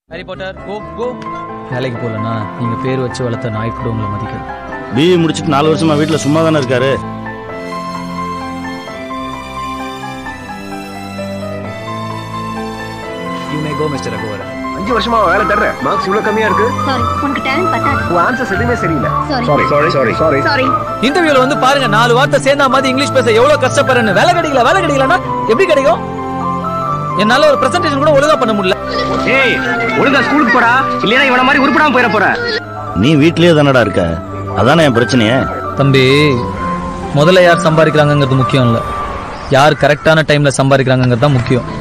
Harry Potter கோ கோ வேலைக்கு போகலன்னா நீங்க பேர் வச்சு வளர்த்த நாய் கூட உங்களை மதிக்காது பிஇ முடிச்சிட்டு நாலு வருஷமா வீட்டுல சும்மா தானே இருக்காரு யூ மே கோ மிஸ்டர் ரகுவர் அஞ்சு வருஷமா வேலை தர்றேன் மார்க்ஸ் இவ்வளவு கம்மியா இருக்கு சாரி உனக்கு டேலண்ட் பத்தாது உன் ஆன்சர்ஸ் எதுவுமே சரியில்லை sorry sorry sorry sorry sorry இன்டர்வியூல வந்து பாருங்க நாலு வார்த்தை சேர்ந்தா மாதிரி இங்கிலீஷ் பேச எவ்வளவு கஷ்டப்படுறேன்னு வேலை கிடைக்கல வேலை கிடைக்கலன்னா எப்படி கிடைக்கும் என்னால ஒரு பிரசன்டேஷன் கூட ஒழுங்கா பண்ண முடியல ஏய் ஒழுங்கா ஸ்கூலுக்கு போடா இல்லைன்னா இவன மாதிரி உருப்படாம போயிட போற நீ வீட்லயே தானடா இருக்க அதானே என் பிரச்சனையே தம்பி முதல்ல யார் சம்பாதிக்கிறாங்கங்கிறது முக்கியம் இல்ல யார் கரெக்டான டைம்ல சம்பாதிக்கிறாங்கங்கிறது தான் முக்கியம்